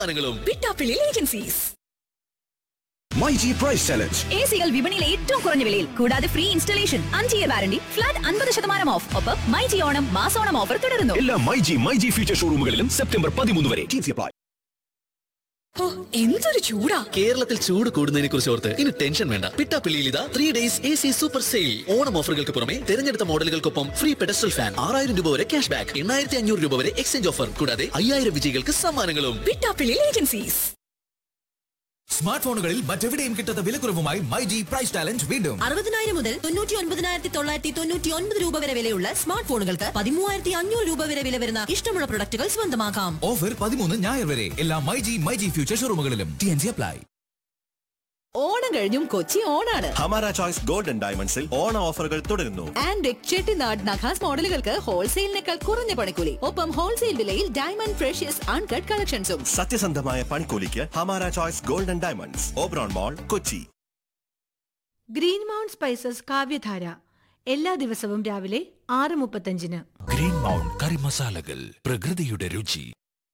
സമ്മാനങ്ങളും Pittappillil agencies my G price challenge A സികൾ വിപണിയിലെ ഏറ്റവും കുറഞ്ഞ വിലയിൽ കൂടാതെ ഫ്രീ ഇൻസ്റ്റലേഷൻ അഞ്ച് ഇയർ വാറണ്ടി ഫ്ലാറ്റ് അൻപത് ശതമാനം ഓഫ് ഒപ്പം മൈ ജി ഓണം മാസോണം ഓഫർ തുടരുന്നു എല്ലാ my G my G future ഷോറൂമുകളിലും സെപ്റ്റംബർ പതിമൂന്ന് വരെ അപ്ലൈ ഓ, എന്തൊരു ചൂടാ കേരളത്തിൽ ചൂട് കൂടുന്നതിനെ കുറിച്ച് ഓർത്ത് ഇനി ടെൻഷൻ വേണ്ട പിട്ടാപ്പിള്ളിയിൽ ഇതാ three days A C super sale Onam ഓഫറുകൾക്ക് പുറമെ തിരഞ്ഞെടുത്ത മോഡലുകൾക്കൊപ്പം ഫ്രീ പെഡസ്റ്റൽ ഫാൻ ആറായിരം രൂപ വരെ ക്യാഷ് ബാക്ക് എണ്ണായിരത്തി അഞ്ഞൂറ് രൂപ വരെ എക്സ്ചേഞ്ച് ഓഫർ കൂടാതെ അയ്യായിരം വിജയികൾക്ക് സമ്മാനങ്ങളും പിട്ടാപ്പിള്ളി ഏജൻസീസ് സ്മാർട്ട് ഫോണുകളിൽ മറ്റെവിടെയും കിട്ടാത്ത വിലക്കുറവുമായി മൈ ജി പ്രൈസ് ചാലഞ്ച് വീണ്ടും അറുപതിനായിരം മുതൽ തൊണ്ണൂറ്റി ഒൻപതിനായിരത്തി തൊള്ളായിരത്തി തൊണ്ണൂറ്റി ഒൻപത് രൂപ വരെ വിലയുള്ള സ്മാർട്ട് ഫോണുകൾക്ക് പതിമൂവായിരത്തി അഞ്ഞൂറ് രൂപ വരെ വില വരുന്ന ഇഷ്ടമുള്ള പ്രൊഡക്റ്റുകൾ സ്വന്തമാക്കാം ഓഫർ പതിമൂന്ന് ഞായർ വരെ എല്ലാ my G my G future ഷോറൂമുകളിലും T N G apply Onam കഴിഞ്ഞും കൊച്ചി ഓണാണ് ഹമാര ചോയ്സ് ഗോൾഡൻ ഡയമണ്ട്സിൽ ഓണ ഓഫറുകൾ തുടരുന്നു ആൻഡ് ചെട്ടിനാട് നഖാസ് മോഡലുകൾക്ക് ഹോൾസെയിലിനേക്കാൾ കുറഞ്ഞ പണിക്കൂലി ഒപ്പം ഹോൾസെയിൽ വിലയിൽ ഡയമണ്ട് ഫ്രഷ്യസ് അൺകട്ട് കളക്ഷൻസും സത്യസന്ധമായ പണിക്കൂലിക്ക് Hamara choice golden diamonds Oberon mall Kochi green mount spices Kavyadhara എല്ലാ ദിവസവും രാവിലെ ആറ് മുപ്പത്തഞ്ചിന് ഗ്രീൻ മൗണ്ട് കറി മസാലകൾ പ്രകൃതിയുടെ രുചി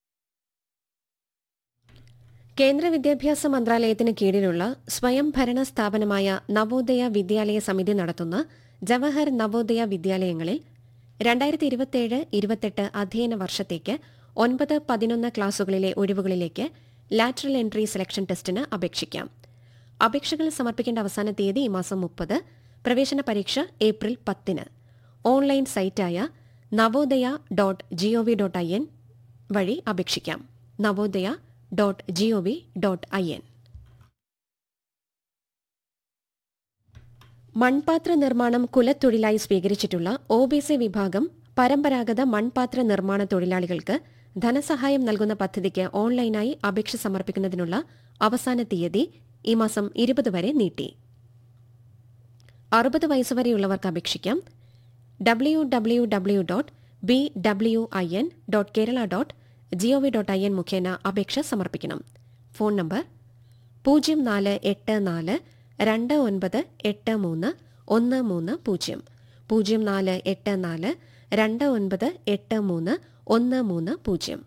കേന്ദ്ര വിദ്യാഭ്യാസ മന്ത്രാലയത്തിന് കീഴിലുള്ള സ്വയം ഭരണ സ്ഥാപനമായ നവോദയ വിദ്യാലയ സമിതി നടത്തുന്ന ജവഹർ നവോദയ വിദ്യാലയങ്ങളിൽ രണ്ടായിരത്തി ഇരുപത്തിയേഴ് ഇരുപത്തെട്ട് അധ്യയന വർഷത്തേക്ക് ഒൻപത് പതിനൊന്ന് ക്ലാസുകളിലെ ഒഴിവുകളിലേക്ക് ലാറ്ററൽ എൻട്രി സെലക്ഷൻ ടെസ്റ്റിന് അപേക്ഷിക്കാം അപേക്ഷകൾ സമർപ്പിക്കേണ്ട അവസാന തീയതി ഈ മാസം മുപ്പത് പ്രവേശന പരീക്ഷ ഏപ്രിൽ പത്തിന് ഓൺലൈൻ സൈറ്റായ Navodaya dot gov dot I N വഴി അപേക്ഷിക്കാം Navodaya dot gov dot I N മൺപാത്ര നിർമ്മാണം കുലത്തൊഴിലായി സ്വീകരിച്ചിട്ടുള്ള ഒ ബി സി വിഭാഗം പരമ്പരാഗത മൺപാത്ര നിർമ്മാണ തൊഴിലാളികൾക്ക് ധനസഹായം നൽകുന്ന പദ്ധതിക്ക് ഓൺലൈനായി അപേക്ഷ സമർപ്പിക്കുന്നതിനുള്ള അവസാന തീയതി ഈ മാസം ഇരുപത് വരെ നീട്ടി അറുപത് വയസ്സുവരെയുള്ളവർക്ക് അപേക്ഷിക്കാം W W W dot B W I N dot Kerala dot gov dot I N മുഖേന അപേക്ഷ സമർപ്പിക്കണം ഫോൺ നമ്പർ പൂജ്യം നാല് എട്ട് നാല് രണ്ട് ഒൻപത് എട്ട് മൂന്ന് ഒന്ന് മൂന്ന് പൂജ്യം പൂജ്യം നാല് എട്ട് നാല് രണ്ട് ഒൻപത് എട്ട് മൂന്ന് ഒന്ന് മൂന്ന് പൂജ്യം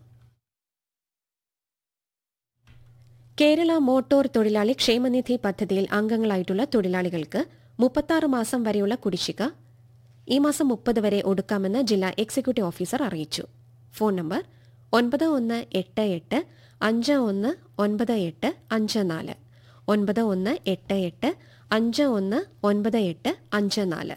കേരള മോട്ടോർ തൊഴിലാളി ക്ഷേമനിധി പദ്ധതിയിൽ അംഗങ്ങളായിട്ടുള്ള തൊഴിലാളികൾക്ക് മുപ്പത്താറ് മാസം വരെയുള്ള കുടിശ്ശിക ഈ മാസം മുപ്പത് വരെ ഒടുക്കാമെന്ന് ജില്ലാ എക്സിക്യൂട്ടീവ് ഓഫീസർ അറിയിച്ചു ഫോൺ നമ്പർ ഒൻപത് ഒന്ന് എട്ട് എട്ട് അഞ്ച് ഒന്ന് ഒൻപത് എട്ട് അഞ്ച് നാല് ഒൻപത് ഒന്ന് എട്ട് എട്ട് അഞ്ച് ഒന്ന് ഒൻപത് എട്ട് അഞ്ച് നാല്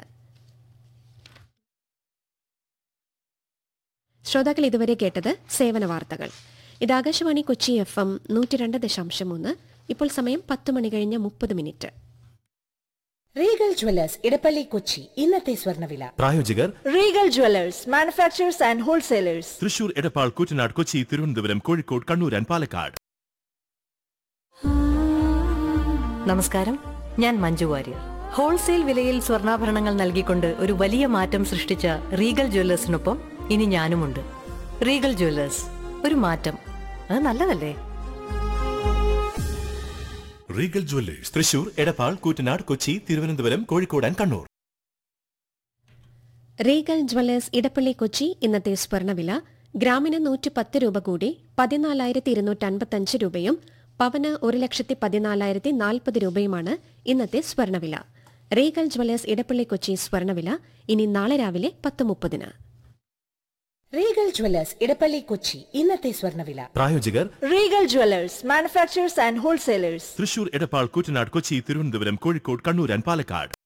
ശ്രോതാക്കൾ ഇതുവരെ കേട്ടത് സേവന വാർത്തകൾ ഇത് ആകാശവാണി കൊച്ചി എഫ് എം നൂറ്റി രണ്ട് ദശാംശം മൂന്ന് ഇപ്പോൾ സമയം പത്ത് മണി കഴിഞ്ഞ് മുപ്പത് minute regal jewellers Edappally Kochi ഇന്നത്തെ സ്വർണ്ണവില പ്രായോജകർ regal jewellers manufacturers and wholesalers Thrissur Edappal Koottanad Kochi Thiruvananthapuram Kozhikode Kannur and Palakkad നമസ്കാരം ഞാൻ മഞ്ജു വാര്യർ ഹോൾസെയിൽ വിലയിൽ സ്വർണ്ണാഭരണങ്ങൾ നൽകിക്കൊണ്ട് ഒരു വലിയ മാറ്റം സൃഷ്ടിച്ച റീഗൽ ജ്വല്ലേഴ്സിനൊപ്പം ഇനി ഞാനുമുണ്ട് റീഗൽ ജ്വല്ലേഴ്സ് ഒരു മാറ്റം അത് നല്ലതല്ലേ regal jewellers Thrissur Edappal Koottanad Kochi Thiruvananthapuram Kozhikode and Kannur regal jewellers Edappally Kochi ഇന്നത്തെ സ്വർണ്ണവില ഗ്രാമിന് നൂറ്റി പത്ത് രൂപ കൂടി പതിനാലായിരത്തി ഇരുന്നൂറ്റി അൻപത്തഞ്ച് രൂപയും പവന് ഒരു ലക്ഷത്തി പതിനാലായിരത്തി നാൽപ്പത് രൂപയുമാണ് ഇന്നത്തെ സ്വർണ്ണവില റീഗൽ ജ്വല്ലേഴ്സ് ഇടപ്പള്ളി കൊച്ചി സ്വർണ്ണവില ഇനി നാളെ രാവിലെ പത്ത് മുപ്പതിന് റീഗൽ ജ്വല്ലേഴ്സ് ഇടപ്പള്ളി കൊച്ചി ഇന്നത്തെ സ്വർണ്ണവില പ്രായോജകർ regal jewellers manufacturers and wholesalers Thrissur Edappal Koottanad Kochi Thiruvananthapuram Kozhikode Kannur and Palakkad